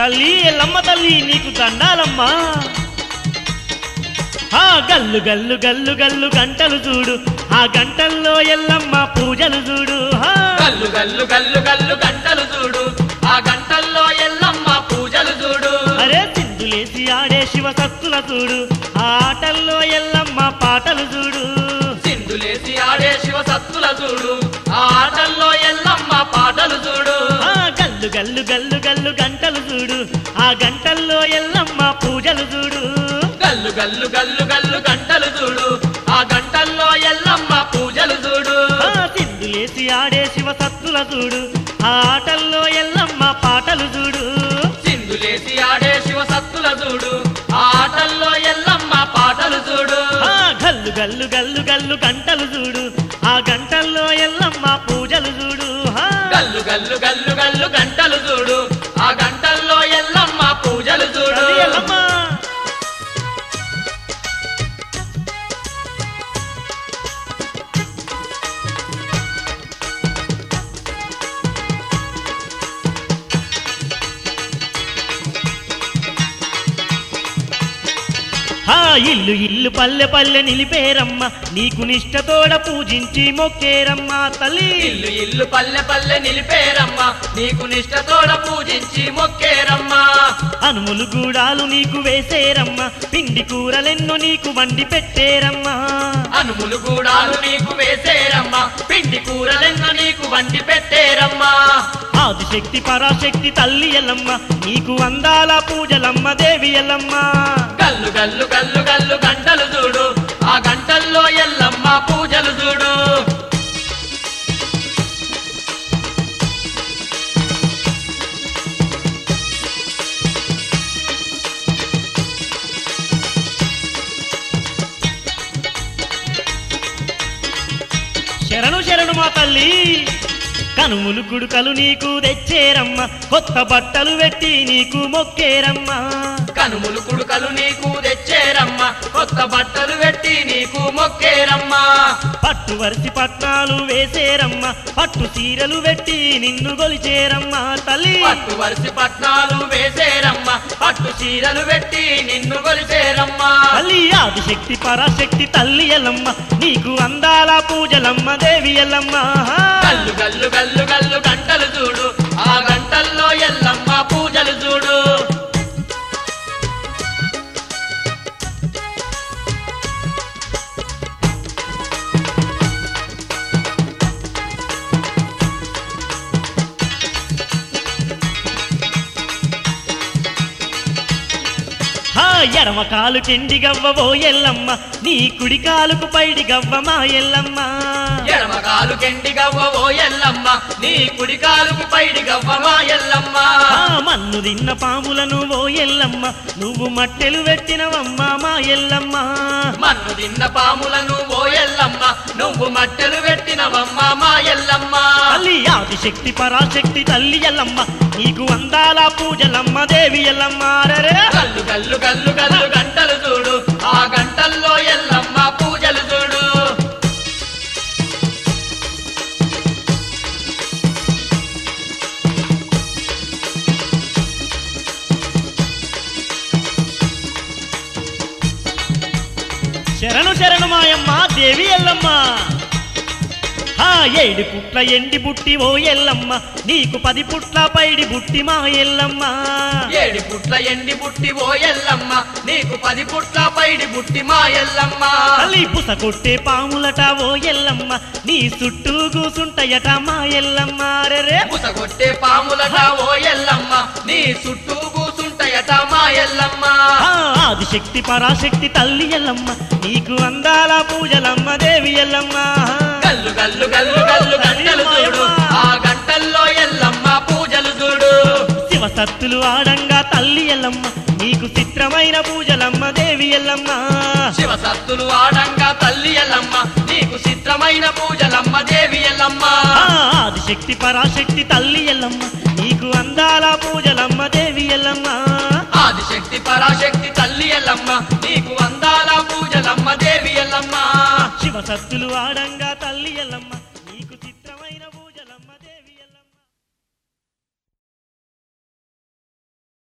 తల్లి ఎల్లమ్మ తల్లి నీకు దండాలమ్మా ఆ గల్లు గల్లు గల్లు గల్లు గంటలు చూడు ఆ గంటల్లో ఎల్లమ్మ పూజలు చూడు హా. గల్లు గల్లు గల్లు గల్లు గంటలు చూడు ఆ గంటల్లో ఎల్లమ్మ పూజలు చూడు అరే సింధులేసి ఆడే శివ సత్తుల చూడు ఆ ఆటల్లో ఎల్లమ్మ పాటలు చూడు సింధులేసి ఆడే శివ సత్తుల చూడు ఆ ఆటల్లో ఎల్లమ్మ పాటలు చూడు ఆ గల్లు గల్లు గల్లు గల్లు గంటలు చూడు ఆ గంటల్లో ఎల్లమ్మ పూజలు చూడు గల్లు గల్లు గల్లు గల్లు గంటలు చూడు ఆ గంటల్లో ఎల్లమ్మ పూజలు చూడు ఆ సింధులేసి ఆడే శివ సత్తుల చూడు ఆ ఆటల్లో ఎల్లమ్మ పాటలు చూడు సింధులేసి ఆడే శివ సత్తుల చూడు ఆ ఆటల్లో ఎల్లమ్మ పాటలు చూడు ఆ గల్లు గల్లు గల్లు గల్లు గంటలు చూడు ఆ గంటల్లో ఎల్లమ్మ పూజలు చూడు హా. గల్లు గల్లు గల్లు గల్లు గంటలు చూడు ఆ గంటల్లో ఎల్లమ్మ పూజలు చూడు తల్లి ఎల్లమ్మ ఆ ఇల్లు ఇల్లు పల్లె పల్లె నిలిపేరమ్మ నీకు నిష్టతోడ పూజించి మొక్కేరమ్మ తల్లి ఇల్లు ఇల్లు పల్లె పల్లె నిలిపేరమ్మ నీకు నిష్టతోడ పూజించి మొక్కేరమ్మ అనుములు గూడాలు నీకు వేసేరమ్మ పిండి కూరలెన్నో నీకు వండి పెట్టేరమ్మా అనుములు గూడాలు నీకు వేసేరమ్మ పిండి కూరలెన్న నీకు వండి పెట్టేరమ్మ ఆదిశక్తి పరాశక్తి తల్లి ఎల్లమ్మ నీకు అందాల పూజలమ్మ దేవి ఎల్లమ్మ గల్లు గల్లు గల్లు గల్లు గంటలు చూడు ఆ గంటల్లో ఎల్లమ్మ పూజలు చూడు శరణు శరణు మా తల్లి కనుములు కుడుకలు నీకు తెచ్చేరమ్మ కొత్త బట్టలు పెట్టి నీకు మొక్కేరమ్మ కనుములు కుడుకలు నీకు తెచ్చేరమ్మ కొత్త బట్టలు పెట్టి నీకు మొక్కేరమ్మ పట్టు వరిసి పట్నాలు వేసేరమ్మ పట్టు చీరలు పెట్టి నిన్ను గొలిచేరమ్మ తల్లి పట్టు వరిసి పట్నాలు వేసేరమ్మ పట్టు చీరలు పెట్టి నిన్ను కొలిసేరమ్మ తల్లి ఆదిశక్తి పరాశక్తి తల్లి ఎల్లమ్మ నీకు అందాల పూజలమ్మ దేవి ఎల్లమ్మ గల్లు గల్లు గల్లు గల్లు గంటలు చూడు ఆ గంటల్లో ఎల్లమ్మ పూజలు చూడు హా ఎడమ కాలు కెండి గవ్వ ఓ ఎల్లమ్మ నీ కుడి కాలుకు పైడి గవ్వ మా ఎల్లమ్మ ఎడమ కాలు కెండి గవ్వ ఓ ఎల్లమ్మ నీ కుడి కాలుకు పైడి గవ్వ మా ఎల్లమ్మ ఆ మన్ను తిన్న పాములను ఓ ఎల్లమ్మ నువ్వు మట్టెలు పెట్టినవమ్మ మా ఎల్లమ్మ మన్ను తిన్న పాములను ఓ ఎల్లమ్మ నువ్వు మట్టెలు పెట్టినవమ్మ మా ఎల్లమ్మ తల్లి ఆదిశక్తి పరాశక్తి తల్లి ఎల్లమ్మ నీకు అందాల పూజలమ్మ దేవి ఎల్లమ్మ రరే గల్లు గల్లు గల్లు గల్లు గంటలు చూడు ఆ గంటల్లో ఎల్లమ్మ పూజలు చూడు శరణు శరణు మాయమ్మ దేవి ఎల్లమ్మ హా ఏడు పుట్ల ఎండి బుట్టి ఓ ఎల్లమ్మ నీకు పది పుట్ల పైడి బుట్టి మా ఎల్లమ్మ ఏడి పుట్ల ఎండి బుట్టి ఓ ఎల్లమ్మ నీకు పది పుట్ల పైడి బుట్టి మా ఎల్లమ్మ తల్లి పుస కొట్టే పాములట ఓ ఎల్లమ్మ నీ చుట్టూ కూసుంటయట మా ఎల్లమ్మ రరే పుసగొట్టే పాములట ఓ ఎల్లమ్మ నీ చుట్టూ కూసుంటయట మా ఎల్లమ్మ ఆ ఆదిశక్తి పరాశక్తి తల్లి ఎల్లమ్మ నీకు అందాల పూజలమ్మ దేవి ఎల్లమ్మ గల్లు గల్లు గల్లు గల్లు గంటలు చూడు ఆ గంటల్లో ఎల్లమ్మ పూజలు చూడు శివ సత్తులు ఆడంగా తల్లి ఎల్లమ్మ నీకు చిత్రమైన పూజలమ్మ దేవి ఎల్లమ్మ శివ సత్తులు ఆడంగా తల్లి ఎల్లమ్మ నీకు చిత్రమైన పూజలమ్మ దేవి ఎల్లమ్మ ఆ ఆదిశక్తి పరాశక్తి తల్లి ఎల్లమ్మ నీకు అందాల పూజలమ్మ దేవి ఎల్లమ్మ ఆదిశక్తి పరాశక్తి తల్లి ఎల్లమ్మ నీకు అందాల పూజలమ్మ దేవి ఎల్లమ్మ శివ సత్తులు ఆడంగా తల్లి ఎల్లమ్మ